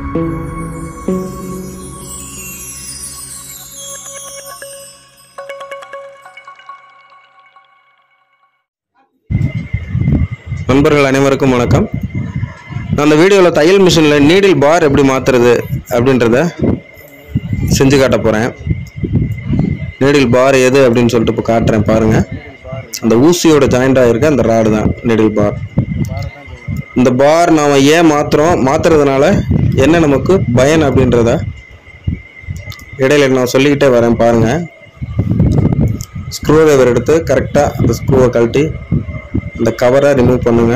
நண்பர்கள் அனைவருக்கும் வணக்கம் நான் அந்த வீடியோவில் தையல் மிஷினில் நீடில் பார் எப்படி மாற்றுறது அப்படின்றத செஞ்சு காட்ட போகிறேன் நீடில் பார் எது அப்படின்னு சொல்லிட்டு இப்போ காட்டுறேன் பாருங்கள் அந்த ஊசியோட ஜாயிண்ட் ஆகிருக்க அந்த ராடு தான் நீடில் பார் இந்த பார் நாம் ஏன் மாற்றுறோம் மாற்றுறதுனால என்ன நமக்கு பயன் அப்படின்றத இடையில நான் சொல்லிக்கிட்டே வரேன் பாருங்கள் ஸ்க்ரூ டிரைவர் எடுத்து கரெக்டாக அந்த ஸ்க்ரூவை கழட்டி அந்த கவரை ரிமூவ் பண்ணுங்க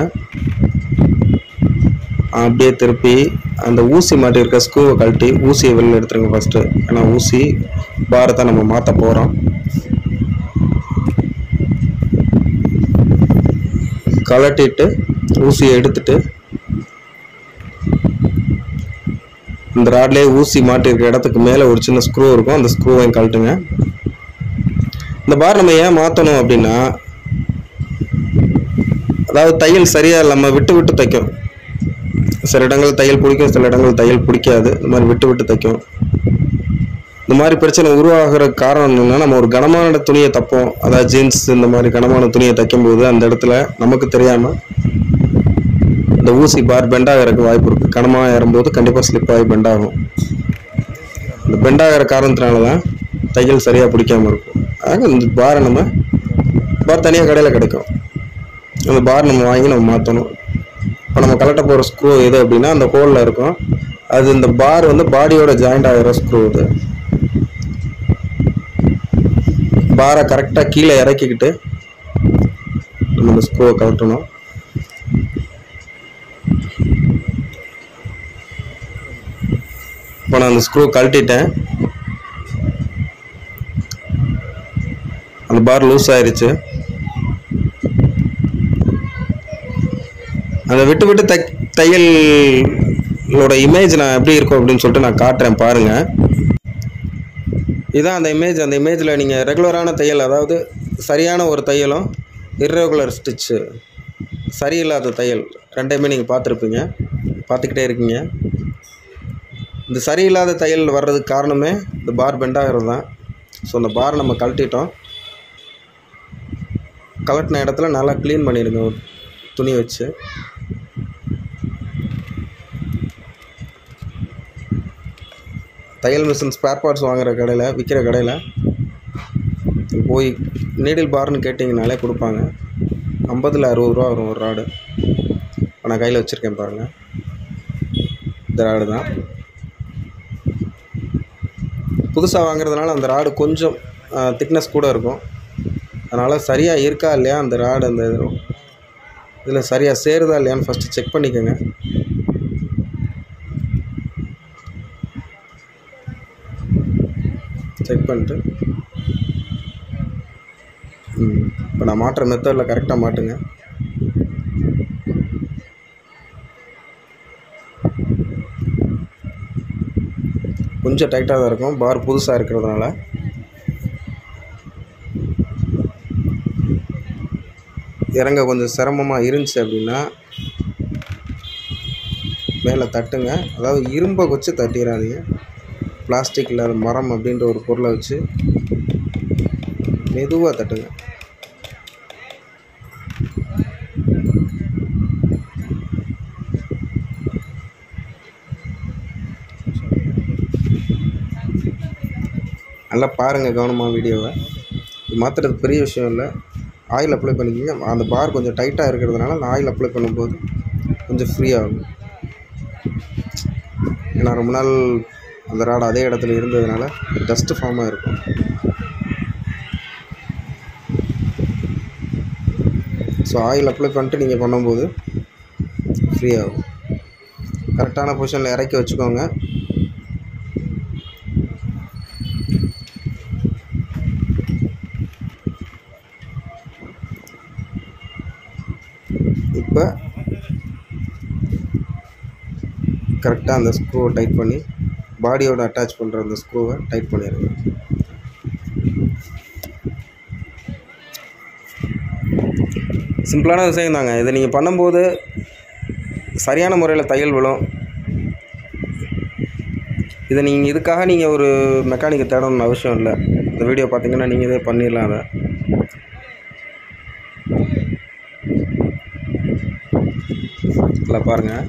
அப்படியே திருப்பி அந்த ஊசி மாட்டி இருக்க ஸ்க்ரூவை கழட்டி ஊசியை வெளில எடுத்துருங்க ஃபஸ்ட்டு ஏன்னா ஊசி பாரத்தை நம்ம மாற்ற போகிறோம் கழட்டிட்டு ஊசியை எடுத்துட்டு இந்த ராட்லேயே ஊசி மாட்டிருக்க இடத்துக்கு மேலே ஒரு சின்ன ஸ்க்ரூ இருக்கும் அந்த ஸ்க்ரூவையும் கழட்டுங்க இந்த பார் நம்ம ஏன் மாற்றணும் அப்படின்னா அதாவது தையல் சரியாக நம்ம விட்டு விட்டு தைக்கும் சில இடங்கள் தையல் பிடிக்கும் சில இடங்கள் தையல் பிடிக்காது இந்த மாதிரி விட்டு விட்டு தைக்கும் இந்த மாதிரி பிரச்சனை உருவாகிற காரணம் என்னன்னா நம்ம ஒரு கனமான துணியை தைப்போம் அதாவது ஜீன்ஸ் இந்த மாதிரி கனமான துணியை தைக்கும்போது அந்த இடத்துல நமக்கு தெரியாமல் இந்த ஊசி பார் பெண்ட் ஆகிறதுக்கு வாய்ப்பு இருக்குது கனமாக ஏறும்போது கண்டிப்பாக ஸ்லிப் ஆகி பெண்ட் ஆகும் இந்த பெண்ட் ஆகிற காரணத்தினால தான் தையல் சரியாக பிடிக்காம இருக்கும் ஆக இந்த பாரை நம்ம பார் தனியாக கடையில் கிடைக்கும் அந்த பார் நம்ம வாங்கி நம்ம மாற்றணும் இப்போ நம்ம கலட்ட போகிற ஸ்க்ரூ எது அப்படின்னா அந்த ஹோலில் இருக்கும் அது இந்த பார் வந்து பாடியோட ஜாயிண்ட் ஆகிற ஸ்க்ரூ இது பாரை கரெக்டாக கீழே இறக்கிக்கிட்டு நம்ம இந்த ஸ்க்ரூவை கழட்டணும் இப்போ நான் அந்த ஸ்க்ரூ கழட்டிட்டேன் அந்த பார் லூஸ் ஆயிருச்சு அந்த விட்டு விட்டு தை தையலோட இமேஜ் நான் எப்படி இருக்கும் அப்படின்னு சொல்லிட்டு நான் காட்டுறேன் பாருங்க இதான் அந்த இமேஜ் அந்த இமேஜில் நீங்கள் ரெகுலரான தையல் அதாவது சரியான ஒரு தையலும் இர்ரெகுலர் ஸ்டிச்சு சரியில்லாத தையல் ரெண்டையுமே நீங்கள் பார்த்துருப்பீங்க பார்த்துக்கிட்டே இருக்கீங்க இந்த சரியில்லாத தையல் வர்றதுக்கு காரணமே இந்த பார் பெண்ட் ஆகிறது தான் ஸோ அந்த பார் நம்ம கழட்டிட்டோம் கலட்டின இடத்துல நல்லா க்ளீன் பண்ணிடுங்க ஒரு துணி வச்சு தையல் மிஷின் ஸ்பேர் பார்ட்ஸ் வாங்குற கடையில் விற்கிற கடையில் போய் நீடில் பார்னு கேட்டிங்கனாலே கொடுப்பாங்க ஐம்பதில் அறுபது ரூபா வரும் ஒரு ராடு இப்போ நான் கையில் வச்சுருக்கேன் பாருங்கள் இந்த ராடு தான் புதுசாக வாங்குறதுனால அந்த ராடு கொஞ்சம் திக்னஸ் கூட இருக்கும் அதனால் சரியாக இருக்கா இல்லையா அந்த ராடு அந்த இதில் சரியாக சேருதா இல்லையான்னு ஃபஸ்ட்டு செக் பண்ணிக்கோங்க செக் பண்ணிட்டு ம் இப்போ நான் மாட்டுற மெத்தடில் கரெக்டாக மாட்டுங்க கொஞ்சம் டைட்டாக தான் இருக்கும் பார் புதுசாக இருக்கிறதுனால இறங்க கொஞ்சம் சிரமமாக இருந்துச்சு அப்படின்னா மேலே தட்டுங்க அதாவது இரும்பை வச்சு தட்டிடாதீங்க பிளாஸ்டிக் இல்லாத மரம் அப்படின்ற ஒரு பொருளை வச்சு மெதுவாக தட்டுங்க நல்லா பாருங்கள் கவனமாக வீடியோவை இது மாற்றுறது பெரிய விஷயம் இல்லை ஆயில் அப்ளை பண்ணிக்கிங்க அந்த பார் கொஞ்சம் டைட்டாக இருக்கிறதுனால அந்த ஆயில் அப்ளை பண்ணும்போது கொஞ்சம் ஃப்ரீ ஆகும் ஏன்னா ரொம்ப நாள் அந்த ராடு அதே இடத்துல இருந்ததுனால டஸ்ட்டு ஃபார்ம் ஆகிருக்கும் ஸோ ஆயில் அப்ளை பண்ணிட்டு நீங்கள் பண்ணும்போது ஃப்ரீ ஆகும் கரெக்டான பொசிஷனில் இறக்கி வச்சுக்கோங்க இப்போ கரெக்டாக அந்த ஸ்க்ரூவை டைட் பண்ணி பாடியோட அட்டாச் பண்ணுற அந்த ஸ்க்ரூவை டைட் பண்ணிடுங்க சிம்பிளான விஷயம் தாங்க இதை நீங்கள் பண்ணும்போது சரியான முறையில் தையல் விழும் இதை நீங்கள் இதுக்காக நீங்கள் ஒரு மெக்கானிக்கை தேடணும்னு அவசியம் இல்லை இந்த வீடியோ பார்த்தீங்கன்னா நீங்கள் இதே பண்ணிடலாம் அதை இல்லை பாருங்கள்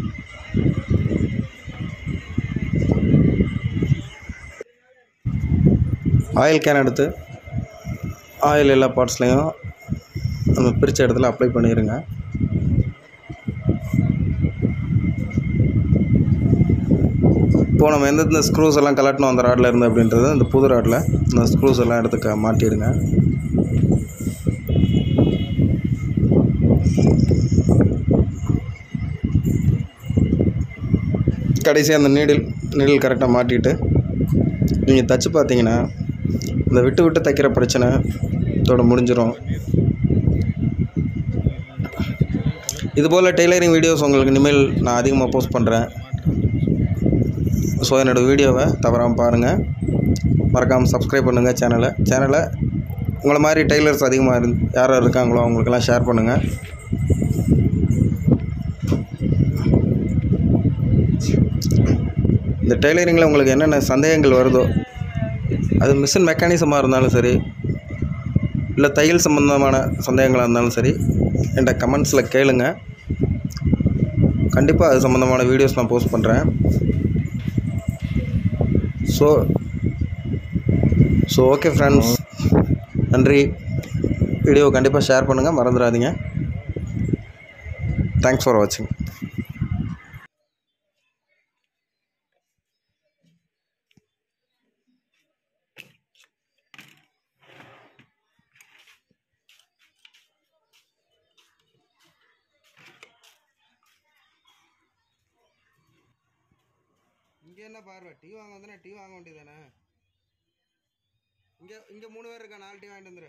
ஆயில் கேன் எடுத்து ஆயில் எல்லா பார்ட்ஸ்லையும் நம்ம பிரித்த இடத்துல அப்ளை பண்ணிடுங்க இப்போ நம்ம எந்தெந்த ஸ்க்ரூஸ் எல்லாம் கலட்டணும் அந்த ராடில் இருந்து அப்படின்றது இந்த புது ராடில் இந்த ஸ்க்ரூஸ் எல்லாம் எடுத்து க- மாட்டிடுங்க கடைசியாக அந்த நீடில் நீடில் கரெக்டாக மாட்டிட்டு நீங்கள் தச்சு பார்த்தீங்கன்னா இந்த விட்டு விட்டு தைக்கிற பிரச்சனை இதோட முடிஞ்சிடும் இதுபோல் டெய்லரிங் வீடியோஸ் உங்களுக்கு இனிமேல் நான் அதிகமாக போஸ்ட் பண்ணுறேன் ஸோ என்னோடய வீடியோவை தவறாமல் பாருங்கள் மறக்காமல் சப்ஸ்கிரைப் பண்ணுங்கள் சேனலை சேனலை உங்களை மாதிரி டெய்லர்ஸ் அதிகமாக இருந்து யார் யார் இருக்காங்களோ அவங்களுக்கெல்லாம் ஷேர் பண்ணுங்கள் இந்த டெய்லரிங்கில் உங்களுக்கு என்னென்ன சந்தேகங்கள் வருதோ அது மிஷின் மெக்கானிசமாக இருந்தாலும் சரி இல்லை தையல் சம்மந்தமான சந்தேகங்களாக இருந்தாலும் சரி என்கிட்ட கமெண்ட்ஸில் கேளுங்க கண்டிப்பாக அது சம்மந்தமான வீடியோஸ் நான் போஸ்ட் பண்ணுறேன் ஸோ ஸோ ஓகே ஃப்ரெண்ட்ஸ் நன்றி வீடியோ கண்டிப்பாக ஷேர் பண்ணுங்கள் மறந்துடாதீங்க தேங்க்ஸ் ஃபார் வாட்சிங் இங்கே என்ன பார்வை டீ வாங்க வந்தேன்னா டீ வாங்க வேண்டியதானே இங்கே இங்கே மூணு பேர் இருக்கா நாலு டீ வாங்கிட்டு வந்துரு